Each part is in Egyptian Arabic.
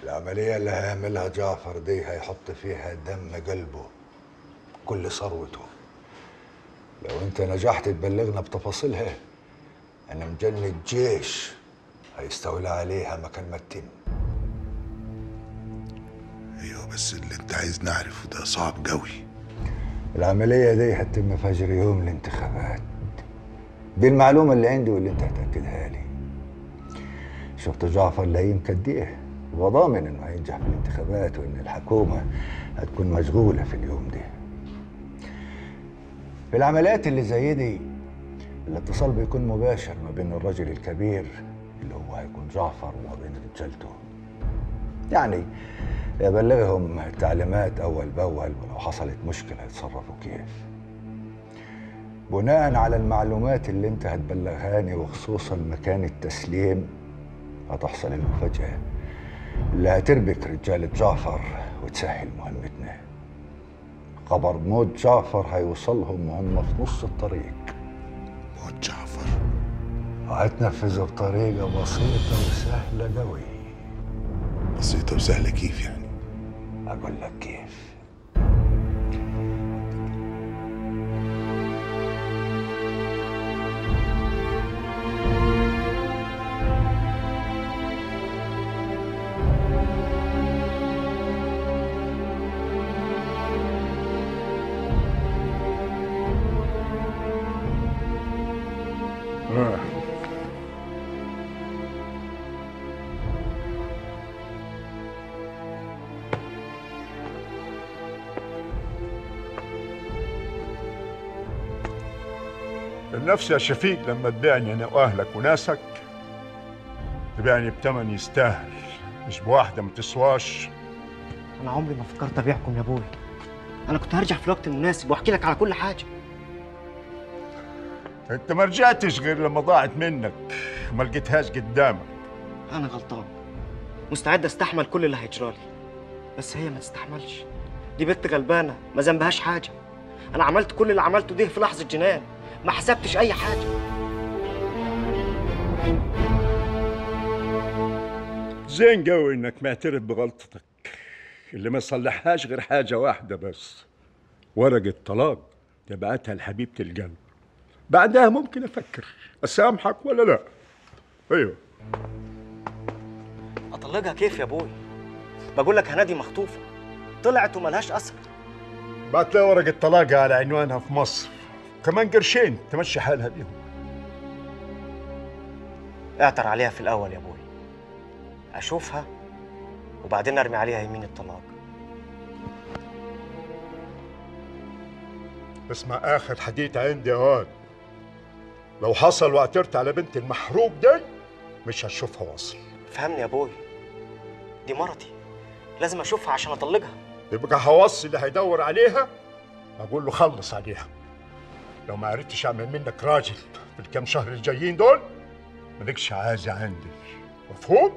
العملية اللي هيعملها جعفر دي هيحط فيها دم قلبه كل ثروته لو انت نجحت تبلغنا بتفاصيلها انا مجند جيش هيستولى عليها مكان ما تتم ايوه بس اللي انت عايز نعرفه ده صعب قوي العملية دي هتتم فجر يوم الانتخابات دي المعلومة اللي عندي واللي انت هتأكدها لي شفت جعفر لئيم كديه وضامن انه هينجح في الانتخابات وان الحكومة هتكون مشغولة في اليوم ده في العمليات اللي زي دي الاتصال بيكون مباشر ما بين الرجل الكبير اللي هو هيكون جعفر وما بين رجالته يعني يبلغهم تعليمات أول بأول ولو حصلت مشكلة يتصرفوا كيف بناء على المعلومات اللي انت هتبلغهاني وخصوصا مكان التسليم هتحصل المفاجأة اللي هتربك رجالة جعفر وتسهل مهمتنا خبر موت جعفر هيوصلهم وهم في نص الطريق موت جعفر وهتنفذه بطريقة بسيطة وسهلة قوي بسيطة وسهلة كيف يعني أقول لك كيف النفس يا شفيق لما تبيعني انا واهلك وناسك تبيعني بتمن يستاهل مش بواحده ما تسواش انا عمري ما فكرت ابيعكم يا ابوي انا كنت هرجع في الوقت المناسب واحكي لك على كل حاجه انت ما رجعتش غير لما ضاعت منك وما لقيتهاش قدامك انا غلطان مستعد استحمل كل اللي هيجرالي بس هي ما تستحملش دي بنت غلبانه ما ذنبهاش حاجه انا عملت كل اللي عملته ده في لحظه جنان ما حسبتش اي حاجه زين قوي انك معترف بغلطتك اللي ما صلحهاش غير حاجه واحده بس ورقه طلاق تبعتها لحبيبه القلب بعدها ممكن افكر اسامحك ولا لا ايوه اطلقها كيف يا ابوي بقول لك هنادي مخطوفه طلعت وملهاش اثر بعت لها ورقه طلاقها على عنوانها في مصر كمان قرشين تمشي حالها بيهم اعتر عليها في الاول يا ابوي اشوفها وبعدين ارمي عليها يمين الطلاق اسمع اخر حديث عندي يا واد لو حصل واعترت على بنت المحروق دي مش هتشوفها واصل فهمني يا ابوي دي مرتي لازم اشوفها عشان اطلقها يبقى هوصي اللي هيدور عليها اقول له خلص عليها لو ما عرفتش اعمل منك راجل في الكام شهر الجايين دول مالكش عازة عندي مفهوم؟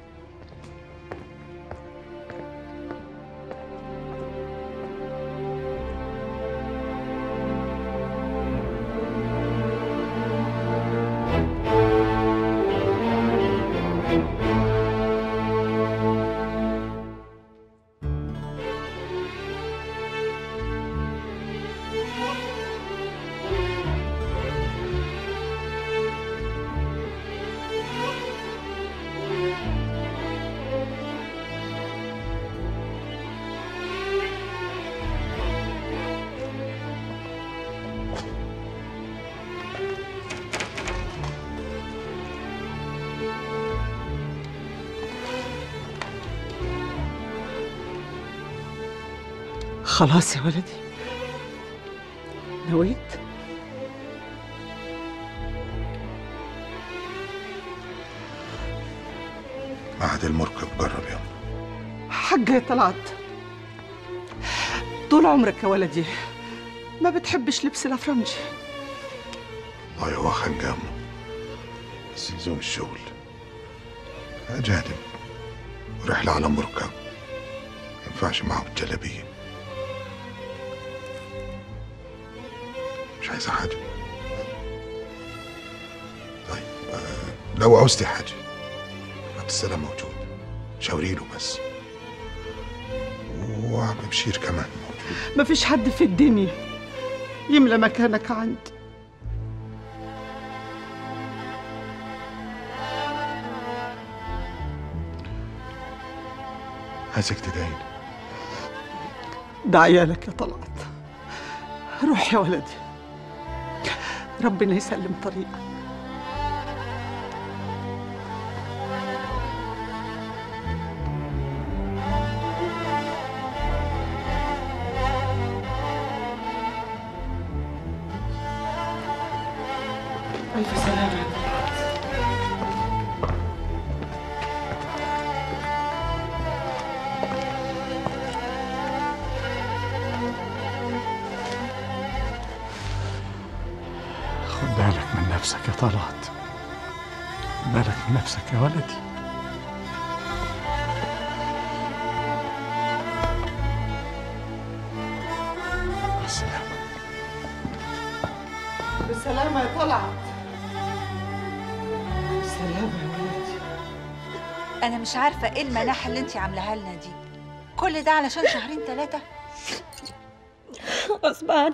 خلاص يا ولدي نويت معهد المركب جرب يا حق يا طلعت طول عمرك يا ولدي ما بتحبش لبس الافرنجي الله هو خجامه بس يزوم الشغل أجانب ورحلة على مركب ينفعش معهم الجلابية مش عايزة حاجة طيب آه لو عوزتي حاجة عبد السلام موجود شاوريله بس وعم بشير كمان ما فيش حد في الدنيا يملى مكانك عندي عايزك تدعيلي ده عيالك يا طلعت روح يا ولدي ربنا يسلم طريقك ألف سلامة خد بالك من نفسك يا طلعت خد بالك من نفسك يا ولدي مع السلامة بالسلامة يا طلعت بالسلامة يا ولدي انا مش عارفه ايه المناحه اللي انت عاملاها لنا دي كل ده علشان شهرين ثلاثه غصب عني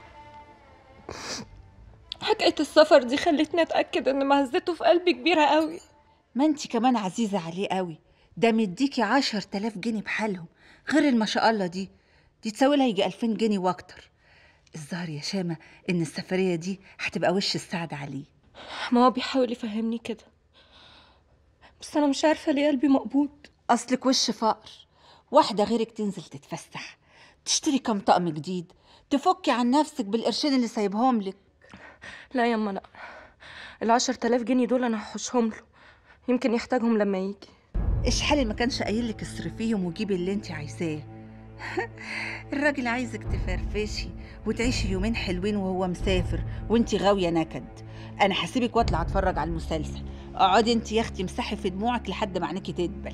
حكاية السفر دي خلتني أتأكد إن مهزته في قلبي كبيرة قوي ما انت كمان عزيزه عليه قوي ده مديكي عشر تلاف جنيه بحالهم غير الما شاء الله دي دي تساوي لها يجي ألفين جنيه واكتر الظاهر يا شامة إن السفرية دي هتبقى وش السعد عليه ما هو بيحاول يفهمني كده بس أنا مش عارفة ليه قلبي مقبوض أصلك وش فقر واحدة غيرك تنزل تتفسح تشتري كام طقم جديد تفكي عن نفسك بالقرشين اللي سايبهم لك لا يما لا العشر تلاف جنيه دول أنا هحوشهم له يمكن يحتاجهم لما يجي اشحال ما كانش قايل لك اصرفيهم وجيبي اللي انت عايزاه الراجل عايزك تفرفشي وتعيشي يومين حلوين وهو مسافر وانت غاويه نكد انا هسيبك واطلع اتفرج على المسلسل اقعدي انت يا اختي امسحي في دموعك لحد ما عينيكي تدبل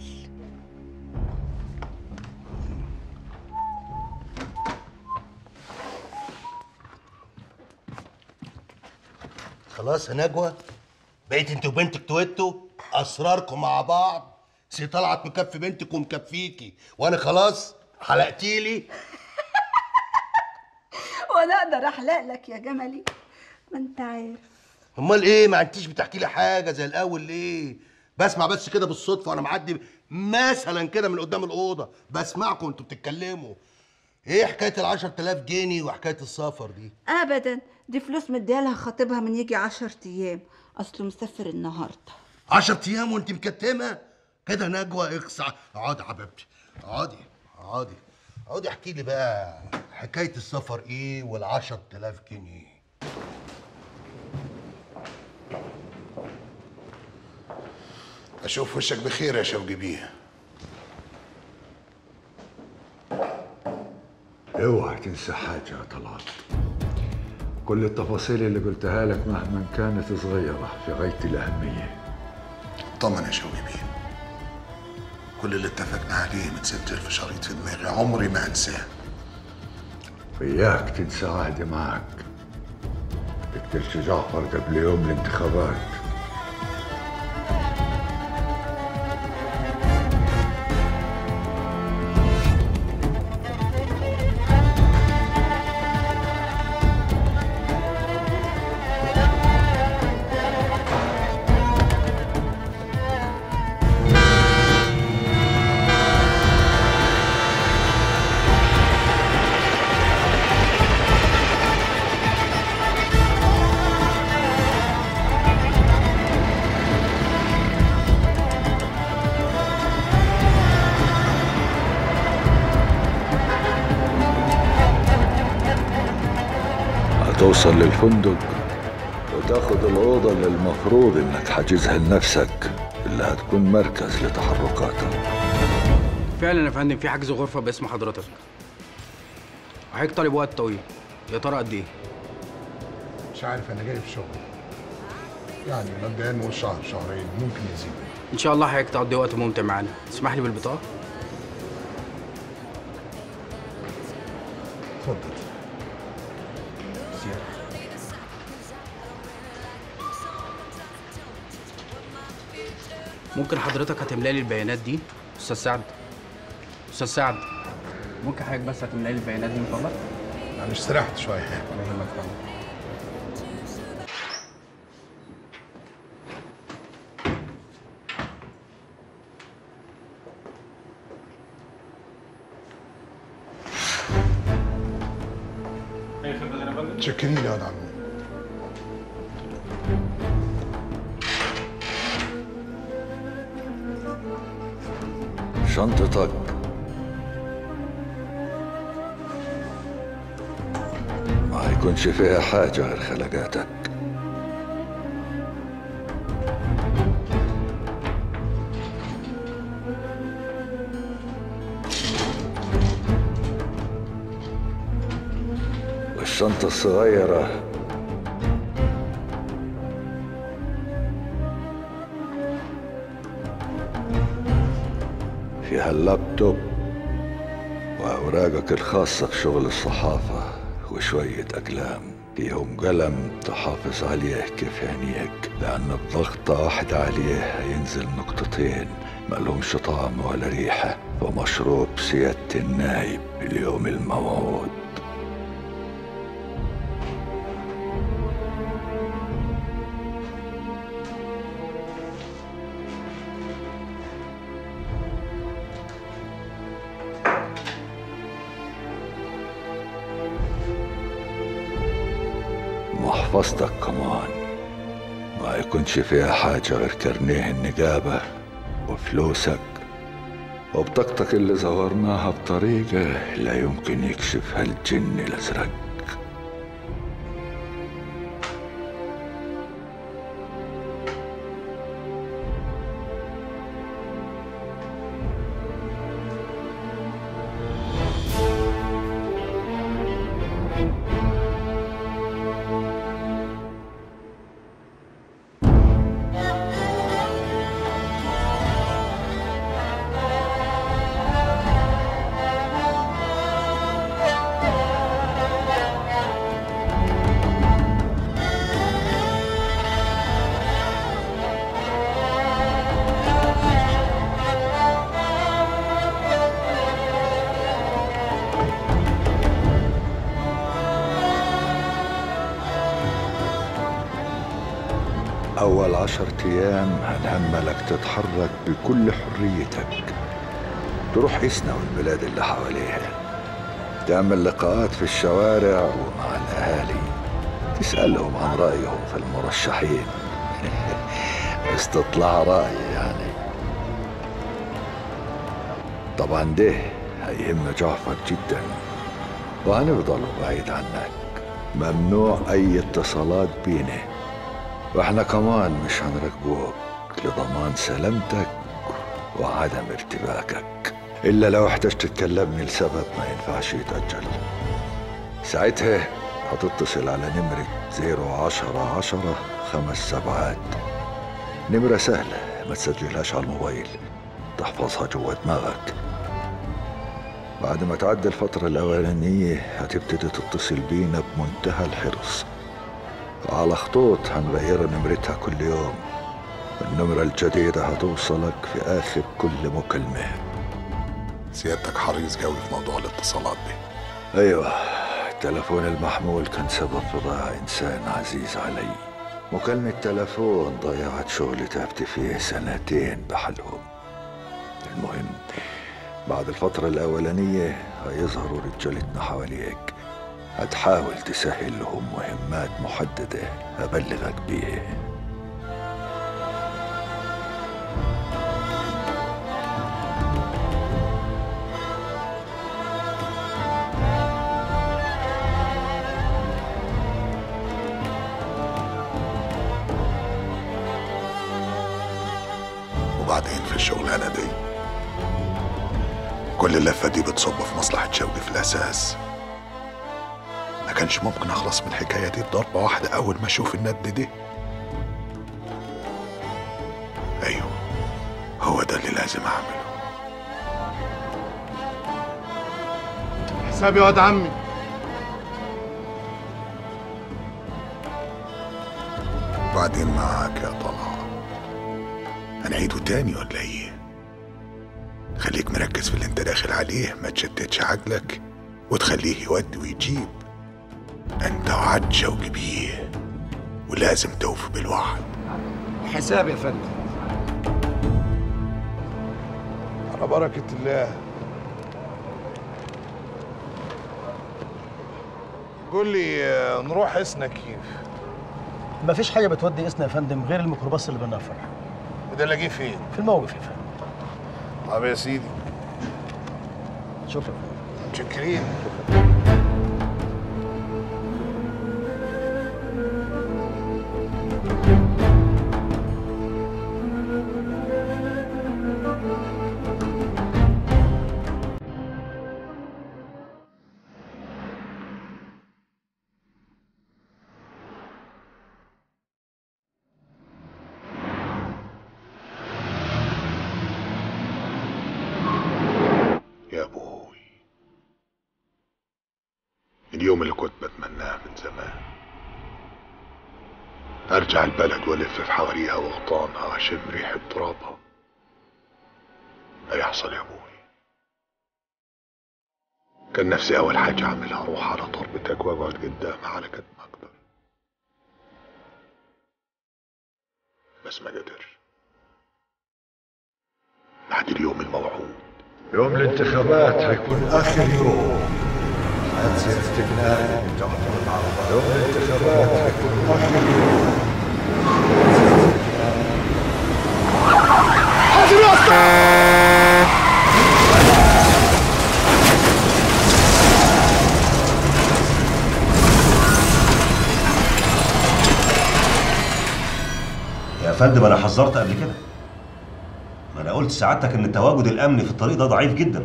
خلاص يا نجوى بقيت انت وبنتك تويتوا اسراركم مع بعض سي طلعت مكفي بنتك ومكفيكي وانا خلاص حلقتي لي وانا اقدر احلق لك يا جملي ما انت عارف امال ايه ما انتيش بتحكي لي حاجه زي الاول ليه بسمع بس كده بالصدفه وانا معدي مثلا كده من قدام الاوضه بسمعكم انتوا بتتكلموا ايه حكايه ال 10000 جنيه وحكايه السفر دي ابدا دي فلوس مديالها خطيبها من يجي عشر ايام اصله مسافر النهارده 10 ايام وانت مكتمه كده نجوى اقصع اقعدي يا حبيبتي اقعدي اقعدي اقعدي احكي لي بقى حكايه السفر ايه وال 10000 جنيه اشوف وشك بخير يا شوقي بيه اوعى تنسى حاجة يا طلعت كل التفاصيل اللي قلتها لك مهما كانت صغيرة في غاية الأهمية طمن يا شوقي بيه كل اللي اتفقنا عليه متسجل في شريط في دماغي عمري ما انساه إياك تنسى عهدي معك تقتلش جعفر قبل يوم الانتخابات هتوصل للفندق وتاخد الأوضة اللي المفروض إنك حاجزها لنفسك اللي هتكون مركز لتحركاتك فعلا يا فندم في حجز غرفة باسم حضرتك وحضرتك طالب وقت طويل يا ترى قد ايه؟ مش عارف انا جاي في شغل يعني مبدئيا نقول شهر شهرين ممكن يزيد ان شاء الله حضرتك تقضي وقت ممتع معانا تسمح لي بالبطاقة؟ اتفضل ممكن حضرتك هتملى لي البيانات دي استاذ سعد استاذ سعد ممكن حضرتك بس هتملى لي البيانات دي من فضلك؟ معلش استريحت شويه الله يهمك يا فندم. متشكرين يا واد عمي شنطتك ما يكونش فيها حاجة غير خلقاتك والشنطة الصغيرة فيها اللابتوب وأوراقك الخاصة في شغل الصحافة وشوية أقلام فيهم قلم تحافظ عليه كيف عينيك لأن بضغطة واحدة عليه هينزل نقطتين ملهمش طعم ولا ريحة ومشروب سيادة النايب اليوم الموعود محفظتك كمان ما يكونش فيها حاجة غير كرنيه النقابة وفلوسك وبطاقتك اللي زورناها بطريقة لا يمكن يكشفها الجن الأزرق أول عشر أيام هنهملك تتحرك بكل حريتك تروح إسنا والبلاد اللي حواليها تعمل لقاءات في الشوارع ومع الأهالي تسألهم عن رأيهم في المرشحين بس تطلع رأي يعني طبعا ده هيهم جعفر جدا وهنفضل بعيد عنك ممنوع أي اتصالات بينا واحنا كمان مش هنراقبوك لضمان سلامتك وعدم ارتباكك إلا لو احتجت تكلمني لسبب ما ينفعش يتأجل ساعتها هتتصل على نمرة زيرو عشرة عشرة خمس سبعات نمرة سهلة ما تسجلهاش على الموبايل تحفظها جوا دماغك بعد ما تعدي الفترة الأولانية هتبتدي تتصل بينا بمنتهى الحرص وعلى خطوط هنغير نمرتها كل يوم النمرة الجديدة هتوصلك في آخر كل مكالمة سيادتك حريص قوي في موضوع الاتصالات دي أيوة التلفون المحمول كان سبب في ضياع إنسان عزيز علي مكالمة تلفون ضيعت شغل تعبت فيه سنتين بحالهم المهم بعد الفترة الأولانية هيظهروا رجالتنا حواليك هتحاول تسهل لهم مهمات محددة أبلغك بيها وبعدين في الشغلانه دي كل اللفه دي بتصب في مصلحه شوقي في الاساس ما كانش ممكن اخلص من الحكايه دي بضربه واحده اول ما اشوف الند دي ايوه هو ده اللي لازم اعمله حسابي يا واد عمي بعدين معاك يا طلعه هنعيده تاني ولا ايه خليك مركز في اللي انت داخل عليه ما تشتتش عقلك وتخليه يودي ويجيب انت وعد شوقي بيه ولازم توفي بالوعد حساب يا فندم على بركة الله قول لي آه، نروح اسنا كيف مفيش حاجة بتودي اسنا يا فندم غير الميكروباص اللي بنفر وده الاقيه فين في الموقف يا فندم طب يا سيدي شكرا متشكرين يا ابوي اليوم اللي كنت بتمناه من زمان ارجع البلد والف في حواريها واغطانها واشم ريحة ترابها هيحصل يا ابوي كان نفسي اول حاجة اعملها اروح على تربتك واقعد قدامها على قد ما اقدر بس ما قدرش بعد اليوم الموعود يوم الانتخابات هيكون آخر يوم حادثة استقلال من جعفر العرب يوم الانتخابات هيكون آخر يوم يا فندم انا حذرت قبل كده ما انا قلت سعادتك ان التواجد الامني في الطريق ده ضعيف جدا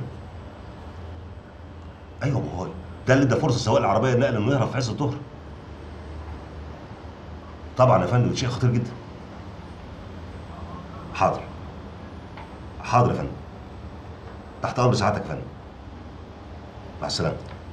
ايوه ما هو ده اللي ادى فرصه سواق العربيه النقل انه يهرب في عز الظهر طبعا يا فندم ده شيء خطير جدا حاضر حاضر يا فندم تحت امر سعادتك يا فندم مع السلامه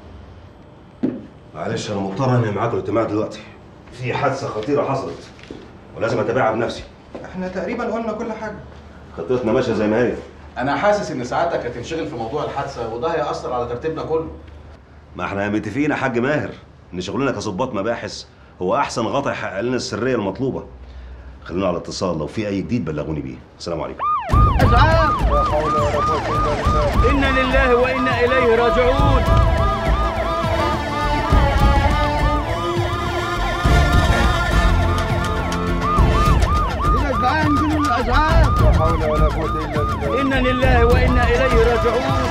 معلش انا مضطر انهي معاك الاجتماع دلوقتي في حادثه خطيره حصلت ولازم اتابعها بنفسي احنا تقريبا قلنا كل حاجه خطتنا ماشيه زي ما هي انا حاسس ان سعادتك هتنشغل في موضوع الحادثه وده هيأثر على ترتيبنا كله ما احنا متفقين يا حاج ماهر ان شغلنا كظباط مباحث هو احسن غطا يحقق لنا السريه المطلوبه خلونا على اتصال لو في اي جديد بلغوني بيه السلام عليكم اسعاف انا لله وانا اليه راجعون الاسعاف لا حول ولا قوه الا بالله انا لله وانا اليه راجعون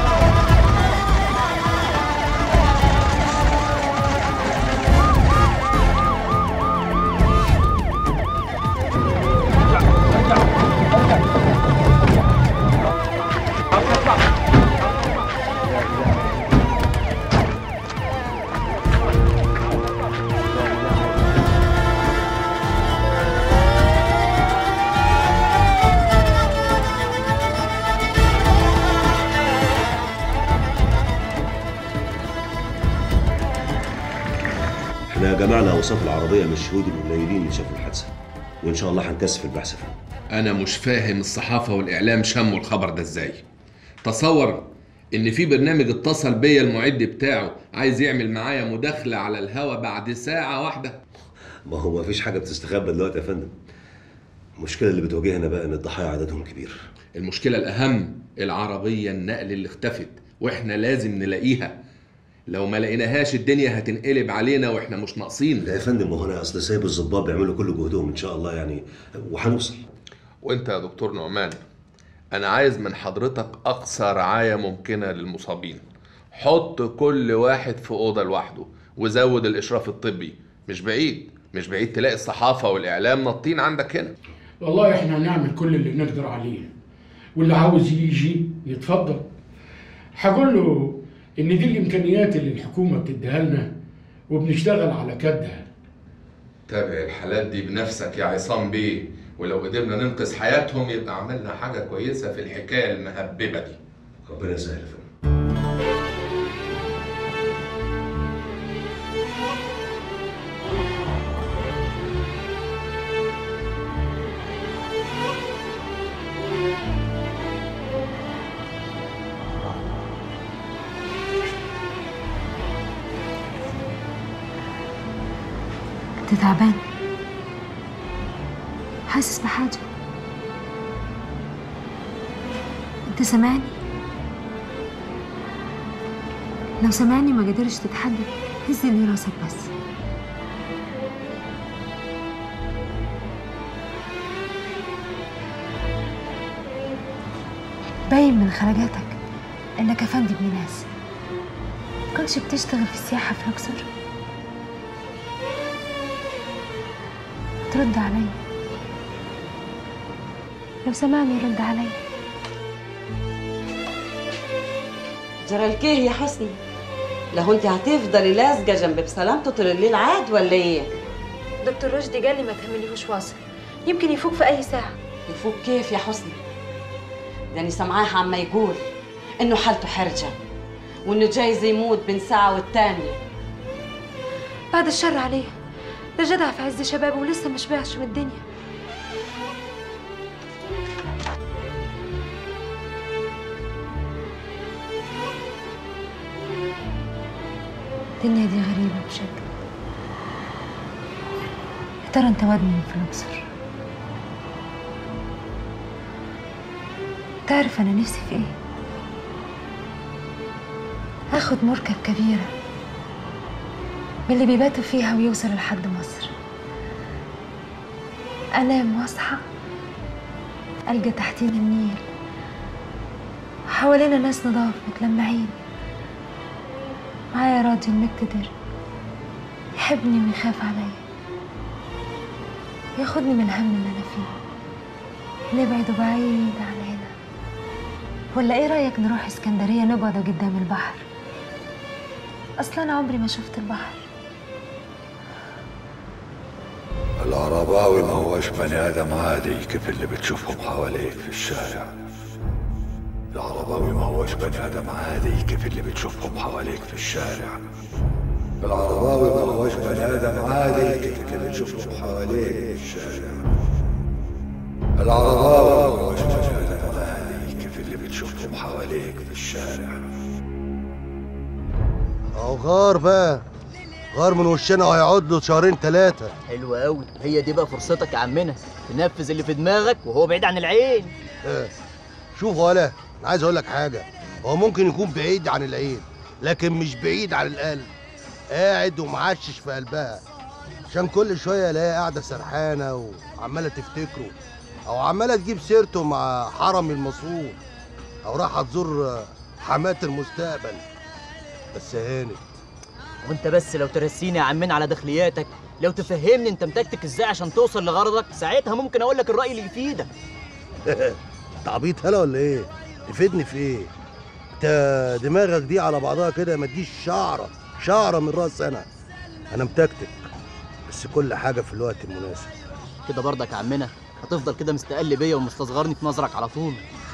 احنا جمعنا اوصاف العربيه من الشهود القليلين اللي شافوا الحادثه وان شاء الله هنكثف البحث فيها انا مش فاهم الصحافه والاعلام شموا الخبر ده ازاي تصور ان في برنامج اتصل بيا المعد بتاعه عايز يعمل معايا مداخله على الهوا بعد ساعه واحده ما هو ما فيش حاجه بتستخبى دلوقتي يا فندم المشكله اللي بتواجهنا بقى ان الضحايا عددهم كبير المشكله الاهم العربيه النقل اللي اختفت واحنا لازم نلاقيها لو ما لقيناهاش الدنيا هتنقلب علينا واحنا مش ناقصين لا يا فندم ما هو انا اصل سايب الظباط بيعملوا كل جهدهم ان شاء الله يعني وهنوصل وانت يا دكتور نعمان انا عايز من حضرتك اقصى رعايه ممكنه للمصابين حط كل واحد في اوضه لوحده وزود الاشراف الطبي مش بعيد مش بعيد تلاقي الصحافه والاعلام نطين عندك هنا والله احنا هنعمل كل اللي نقدر عليه واللي عاوز يجي يتفضل هقول له ان دي الامكانيات اللي الحكومه بتديها لنا وبنشتغل على كدها تابع الحالات دي بنفسك يا عصام بيه ولو قدرنا ننقذ حياتهم يبقى عملنا حاجه كويسه في الحكايه المهببه دي ربنا يسهل يا فندم انت تعبان حاسس بحاجة انت سامعني لو سامعني ما قدرش تتحدث هز لي راسك بس باين من خرجاتك انك افندي ابن ناس كنتش بتشتغل في السياحة في لوكسور ترد عليا لو سمعني رد عليا جرى الكيه يا حسني لو انت هتفضلي لازقه جنب بسلامته طول الليل عاد ولا ايه دكتور رشدي قال لي ما تهمليهوش واصل يمكن يفوق في اي ساعة يفوق كيف يا حسني ده انا سامعاه عما يقول انه حالته حرجه وانه جايز يموت بين ساعه والتانيه بعد الشر عليه ده جدع في عز شبابه ولسه مش باعش من الدنيا الدنيا دي غريبة بشكل يا ترى انت واد من في لوكسور تعرف انا نفسي في ايه اخد مركب كبيرة من اللي بيباتوا فيها ويوصل لحد مصر انام واصحى القى تحتينا النيل حوالينا ناس نضاف متلمعين معايا راجل مقتدر يحبني ويخاف عليا ياخدني من الهم اللي انا فيه نبعد بعيد عن هنا ولا ايه رايك نروح اسكندريه نقعد قدام البحر اصلا انا عمري ما شفت البحر العرباوي ما هوش بني ادم عادي كيف اللي بتشوفهم حواليك في الشارع العرباوي ما هوش بني ادم عادي كيف اللي بتشوفهم حواليك في الشارع العرباوي ما هوش بني ادم عادي كيف اللي بتشوفهم حواليك في الشارع العرباوي ما هوش بني ادم عادي كيف اللي بتشوفهم حواليك في الشارع اهو غار بقى غار من وشنا وهيقعد له شهرين ثلاثة حلو قوي هي دي بقى فرصتك يا عمنا تنفذ اللي في دماغك وهو بعيد عن العين شوف ولا انا عايز اقول لك حاجة هو ممكن يكون بعيد عن العين لكن مش بعيد عن القلب قاعد ومعشش في قلبها عشان كل شوية الاقيها قاعدة سرحانة وعمالة تفتكره أو عمالة تجيب سيرته مع حرمي المصروف أو رايحة تزور حماة المستقبل بس هانت وانت بس لو ترسيني يا عمنا على داخلياتك لو تفهمني انت متكتك ازاي عشان توصل لغرضك ساعتها ممكن اقول لك الراي اللي يفيدك انت عبيط هلا ولا ايه؟ تفيدني في ايه؟ انت دماغك دي على بعضها كده ما تجيش شعره شعره من راس انا انا متكتك بس كل حاجه في الوقت المناسب كده برضك يا عمنا هتفضل كده مستقل بيا ومستصغرني في نظرك على طول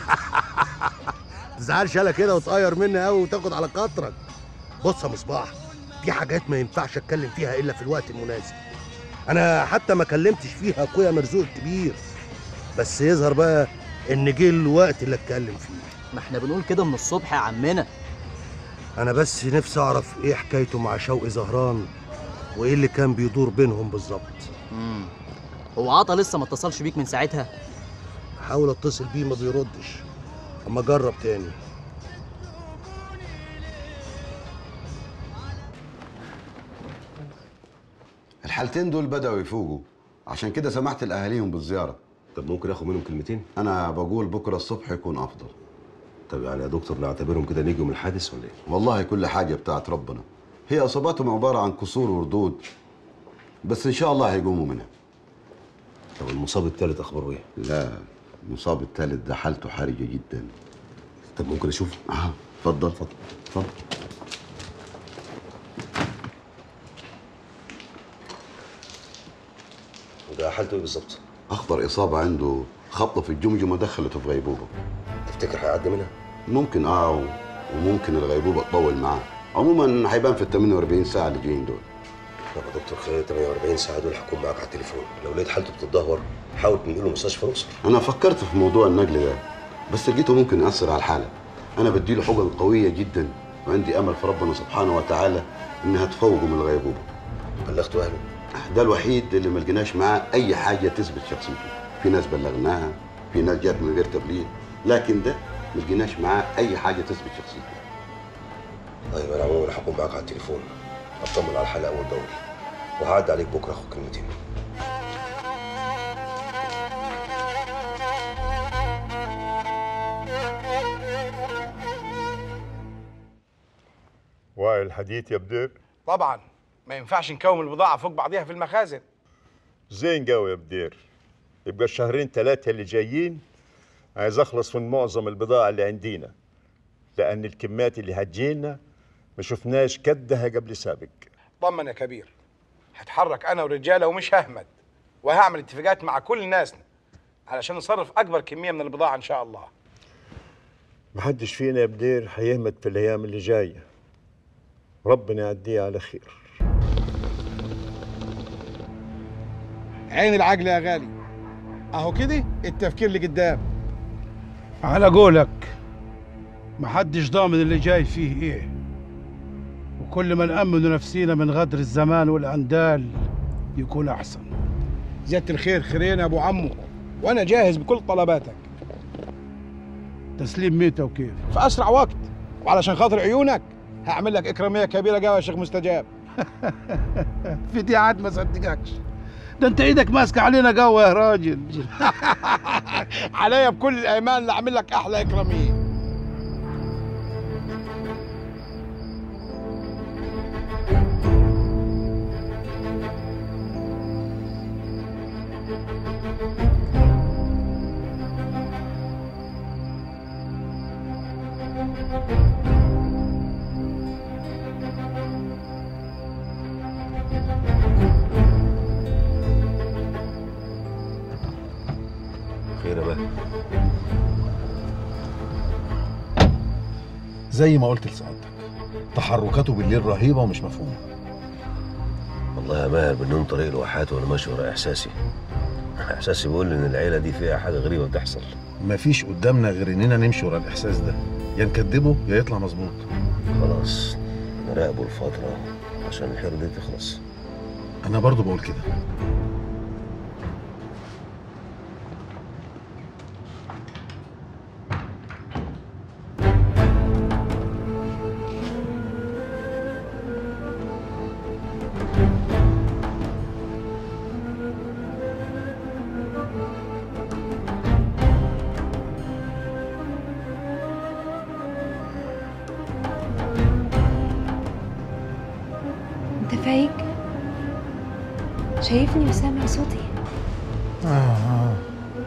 تزعلش يالا كده وتقير مني قوي وتاخد على خاطرك بص يا مصباح في حاجات ما ينفعش اتكلم فيها الا في الوقت المناسب انا حتى ما كلمتش فيها اخويا مرزوق الكبير بس يظهر بقى ان جه الوقت اللي اتكلم فيه ما احنا بنقول كده من الصبح يا عمنا انا بس نفسي اعرف ايه حكايته مع شوقي زهران وايه اللي كان بيدور بينهم بالظبط امم هو عطا لسه ما اتصلش بيك من ساعتها حاول اتصل بيه ما بيردش اما جرب تاني الحالتين دول بدأوا يفوقوا عشان كده سمحت لأهاليهم بالزيارة طب ممكن اخد منهم كلمتين أنا بقول بكرة الصبح يكون أفضل طب يعني يا دكتور نعتبرهم كده نجوا من الحادث ولا ايه والله كل حاجة بتاعت ربنا هي إصاباتهم عبارة عن كسور وردود بس إن شاء الله هيقوموا منها طب المصاب الثالث أخباره ايه لا المصاب الثالث ده حالته حرجة جدا طب ممكن أشوفه اه اتفضل اتفضل اتفضل وده حالته ايه بالظبط أخطر إصابة عنده خبطة في الجمجمة دخلته في غيبوبة تفتكر هيعدي منها ممكن اه و- وممكن الغيبوبة تطول معاه عموما هيبان في ال 48 ساعة اللي جايين دول طب يا دكتور خلال 48 ساعة دول هكون معاك على التليفون لو لقيت حالته بتتدهور حاول تنقله مستشفى الأقصر أنا فكرت في موضوع النقل ده بس لقيته ممكن يأثر على الحالة أنا بديله حقن قوية جدا وعندي أمل في ربنا سبحانه وتعالى إنها تفوقه من الغيبوبة بلغته أهله ده الوحيد اللي ما لقيناش معاه اي حاجه تثبت شخصيته في ناس بلغناها في ناس جات من غير تبليغ لكن ده ما لقيناش معاه اي حاجه تثبت شخصيته طيب انا عموما هكون معاك على التليفون اطمن على الحلقه اول باول وهعدي عليك بكره اخد كلمتين وائل حديث يا بدر طبعا ما ينفعش نكوم البضاعه فوق بعضيها في المخازن زين قوي يا بدير يبقى الشهرين ثلاثة اللي جايين عايز اخلص من معظم البضاعة اللي عندينا لأن الكميات اللي هتجينا ما شفناش كدها قبل سابق طمن يا كبير هتحرك انا ورجاله ومش ههمد وهعمل اتفاقات مع كل ناسنا علشان نصرف اكبر كميه من البضاعه ان شاء الله محدش فينا يا بدير هيهمد في الأيام اللي جاية ربنا يعديها على خير عين العقل يا غالي اهو كده التفكير اللي قدام على قولك محدش ضامن اللي جاي فيه ايه وكل ما نأمن نفسينا من غدر الزمان والأندال يكون أحسن زيادة الخير خيرين يا ابو عمو وانا جاهز بكل طلباتك تسليم متى وكيف في اسرع وقت وعلشان خاطر عيونك هعمل لك اكراميه كبيره قوي يا شيخ مستجاب في دي عاد ما صدقكش ده انت ايدك ماسكه علينا قوي يا راجل عليا بكل الايمان اللي اعمل لك احلى اكراميه خير يا ماهر زي ما قلت لسعادتك تحركاته بالليل رهيبه ومش مفهومه والله يا ماهر بالنوم طريق الواحات وانا ماشي ورا احساسي احساسي بيقول لي ان العيله دي فيها حاجه غريبه بتحصل مفيش قدامنا غير اننا نمشي ورا الاحساس ده يا نكدبه يا يطلع مظبوط خلاص نراقبه الفتره عشان الحيره دي تخلص انا برضو بقول كده انت فايق شايفني وسامع صوتي اه اه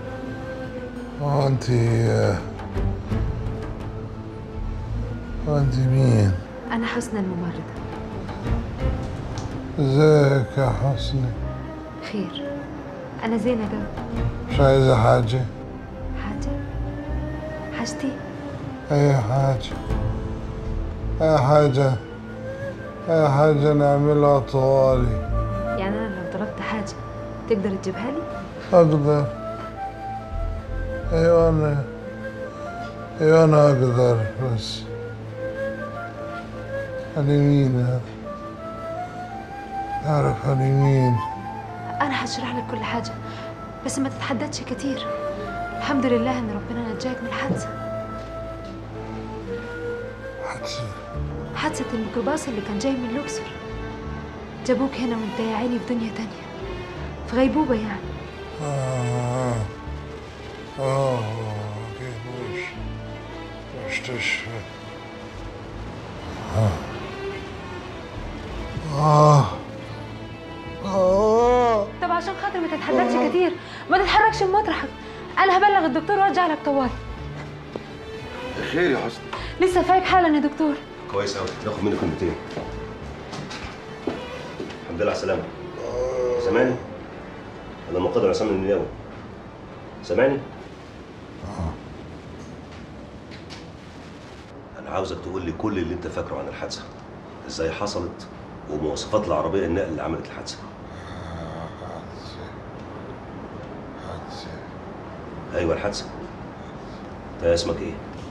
اه انت انت مين انا حسنى الممرضة ازيك يا حسني خير انا زينة قوي مش عايزه حاجه حاجة حاجتي اي حاجه اي حاجه اي حاجه نعملها طوالي يعني انا لو طلبت حاجة تقدر تجيبها لي اقدر ايوه انا ايوه انا اقدر بس اليمين هذا تعرف اليمين انا هشرح لك كل حاجة بس ما تتحددش كتير الحمد لله ان ربنا نجاك من الحادثة حادثة حادثة الميكروباص اللي كان جاي من لوكسور جابوك هنا وانت يا عيني في دنيا تانية في غيبوبة يعني آه آه كيف وش وش تشفى آه آه آه طب عشان خاطر ما تتحددش كتير ما تتحركش من مطرحك انا هبلغ الدكتور وارجع لك طوال خير يا حسني لسه فايق حالا يا دكتور كويس قوي ناخد منك كلمتين الحمد لله على السلامه سامعني انا مقدر عصام النياوي سامعني انا عاوزك تقول لي كل اللي انت فاكره عن الحادثه ازاي حصلت ومواصفات العربيه النقل اللي عملت الحادثه ايوه الحادثه انت اسمك ايه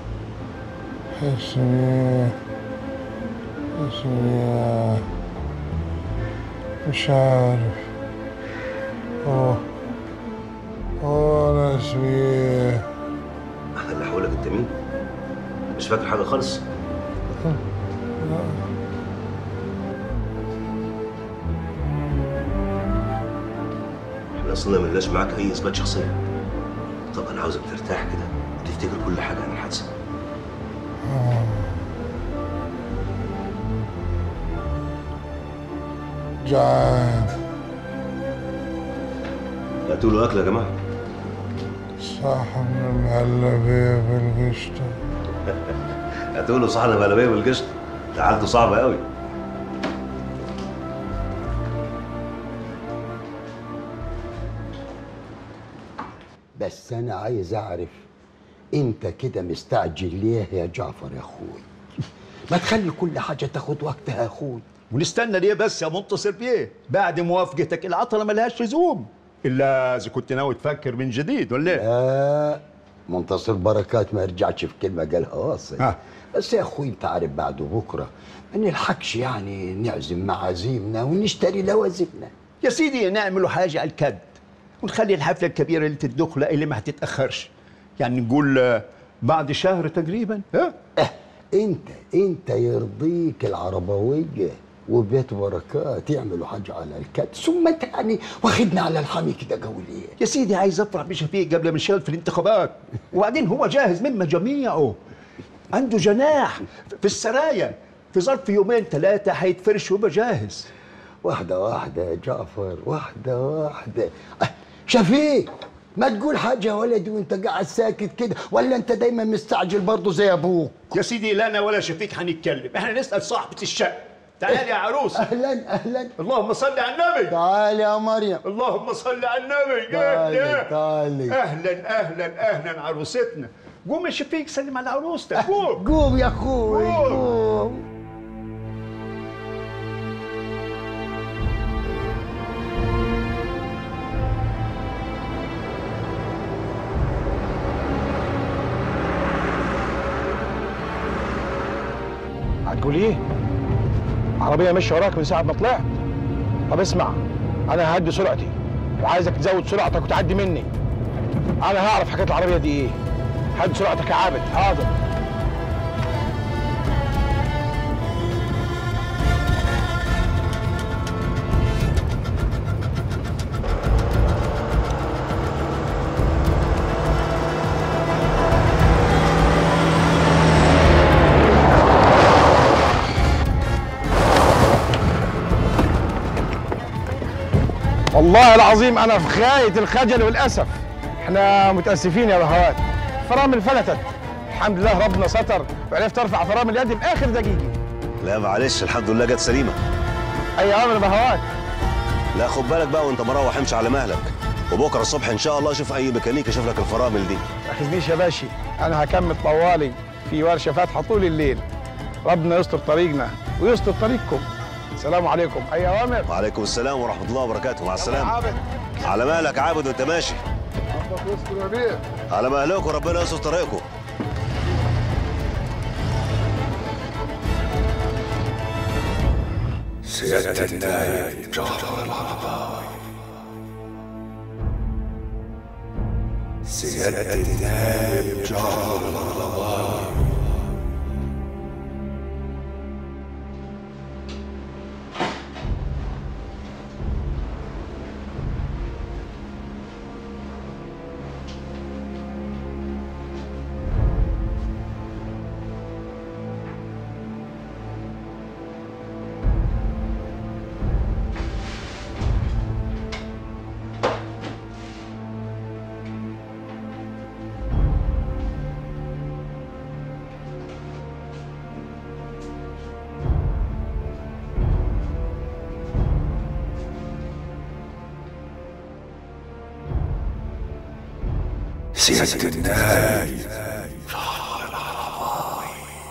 اسمي اسمي مش عارف اه اه انا اسمي انا اللي هقول لك انت مين مش فاكر حاجه خالص احنا اصلا ما لناش معاك اي اثبات شخصيه طب انا عاوزك ترتاح كده وتفتكر كل حاجه عن الحادثه جعان هاتوا له اكل يا جماعه صحن المهلبية بالقشطة هاتوا له صحن مهلبيه بالقشط ده حالته صعبه قوي بس انا عايز اعرف انت كده مستعجل ليه يا جعفر يا اخوي ما تخلي كل حاجه تاخد وقتها يا اخوي ونستنى ليه بس يا منتصر بيه بعد موافقتك العطله ملهاش لزوم الا اذا كنت ناوي تفكر من جديد ولا ايه؟ لا منتصر بركات ما رجعش في كلمه قالها واصل بس يا اخوي انت عارف بعد بكره ما نلحقش يعني نعزم معازيمنا ونشتري لوازمنا يا سيدي نعملوا حاجه على الكد ونخلي الحفله الكبيره ليله الدخله اللي ما هتتاخرش يعني نقول آه، بعد شهر تقريبا ها اه انت انت يرضيك العربويه وبيت بركات يعملوا حاجه على الكد ثم انت يعني واخدنا على الحامي كده قوي ليه يا سيدي عايز افرح بشفيق قبل ما نشتغل في الانتخابات وبعدين هو جاهز من مجاميعه عنده جناح في السرايا في ظرف يومين ثلاثه هيتفرش ويبقى جاهز واحده واحده يا جعفر واحده واحده اه شفيق ما تقول حاجه يا ولدي وانت قاعد ساكت كده ولا انت دايما مستعجل برضه زي ابوك يا سيدي لا انا ولا شفيق هنتكلم احنا نسال صاحبه الشقه تعالي يا عروس اهلا اهلا اللهم صل على النبي تعالي يا مريم اللهم صل على النبي تعالي، أهلا. تعالي. اهلا اهلا اهلا عروستنا قوم يا شفيق سلم على عروستك قوم قوم يا اخوي قوم. قوم هتقول ايه؟ عربية ماشية وراك من ساعة ما طلعت طب اسمع أنا ههدي سرعتي وعايزك تزود سرعتك وتعدي مني أنا هعرف حكاية العربية دي إيه هدي سرعتك يا عابد حاضر والله العظيم انا في غايه الخجل والاسف احنا متاسفين يا بهوات فرامل فلتت الحمد لله ربنا ستر وعرفت ارفع فرامل يدي باخر دقيقه لا معلش الحمد لله جت سليمه اي امر بهوات لا خد بالك بقى وانت مروح امشي على مهلك وبكره الصبح ان شاء الله اشوف اي ميكانيك يشوف لك الفرامل دي ما تاخذنيش يا باشي انا هكمل طوالي في ورشه فاتحه طول الليل ربنا يستر طريقنا ويستر طريقكم السلام عليكم اي اوامر وعليكم السلام ورحمه الله وبركاته مع السلامه عابد على مهلك عابد وانت ماشي ربك يستر يا بيه على مهلكم وربنا يستر طريقكم سيادة النائب جعفر العرباوي سيادة النائب جعفر العرباوي سيادة النائب جعفر العرباوي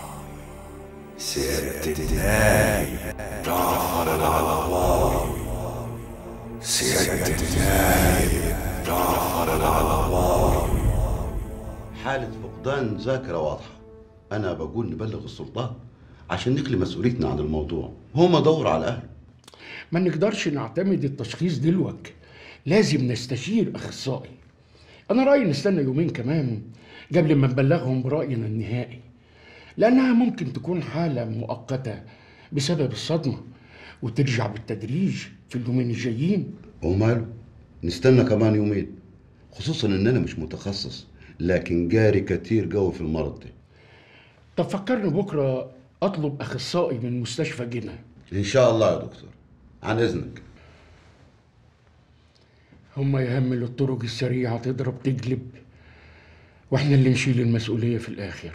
سيادة النائب جعفر العرباوي سيادة النائب جعفر العرباوي حالة فقدان ذاكرة واضحة أنا بقول نبلغ السلطات عشان نخلي مسؤوليتنا عن الموضوع هو ما دور على أهله ما نقدرش نعتمد التشخيص دلوقتي لازم نستشير اخصائي انا رايي نستنى يومين كمان قبل ما نبلغهم براينا النهائي لانها ممكن تكون حاله مؤقته بسبب الصدمه وترجع بالتدريج في اليومين الجايين وماله نستنى كمان يومين خصوصا ان انا مش متخصص لكن جاري كتير قوي في المرض ده طب فكرني بكره اطلب اخصائي من مستشفى جنة ان شاء الله يا دكتور عن اذنك هما يهملوا الطرق السريعه تضرب تجلب واحنا اللي نشيل المسؤوليه في الاخر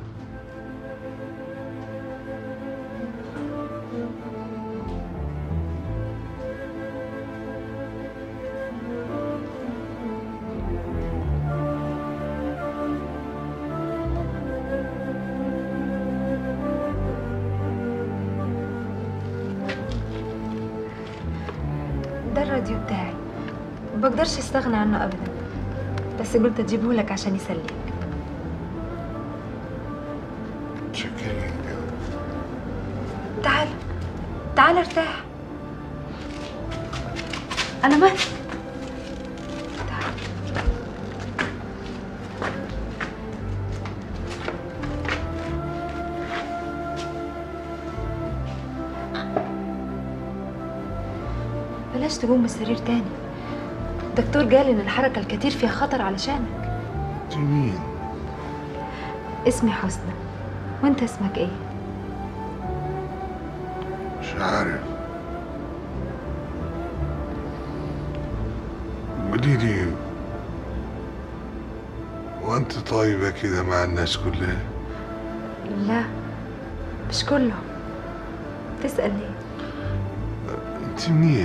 ده الراديو بتاعي مبقدرش استغنى عنه ابدا بس قلت اجيبه لك عشان يسليك شكرين تعال تعال ارتاح انا مالك بلاش تقوم من السرير تاني الدكتور قال ان الحركة الكتير فيها خطر علشانك انت مين؟ اسمي حسنى وانت اسمك ايه مش عارف قولي لي وانت طيبة كده مع الناس كلها لا مش كلهم تسأل ليه انت منين؟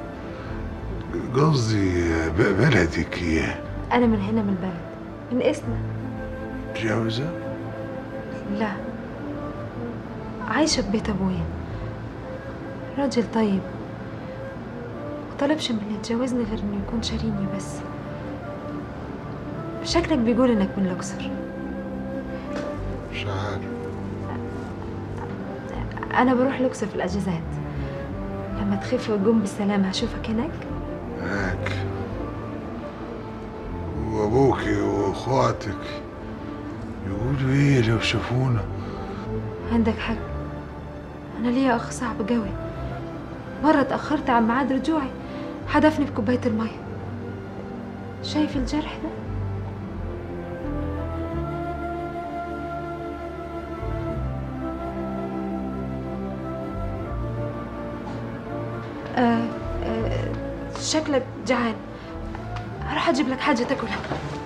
قصدي ب- بلدك ايه؟ انا من هنا من البلد من اسنا متجوزة؟ لا عايشة في بيت أبويا راجل طيب مطلبش من اللي يتجوزني غير إنه يكون شاريني بس شكلك بيقول إنك من الأقصر مش عارف أنا بروح الأقصر في الأجازات لما تخف وتقوم بالسلامة هشوفك هناك هاك وابوكي واخواتك يقولوا ايه لو شافونا عندك حق أنا ليا أخ صعب قوي مرة اتأخرت عن ميعاد رجوعي حدفني بكوباية المية شايف الجرح ده؟ آه آه شكلك جعان هروح أجيب لك حاجة تاكلها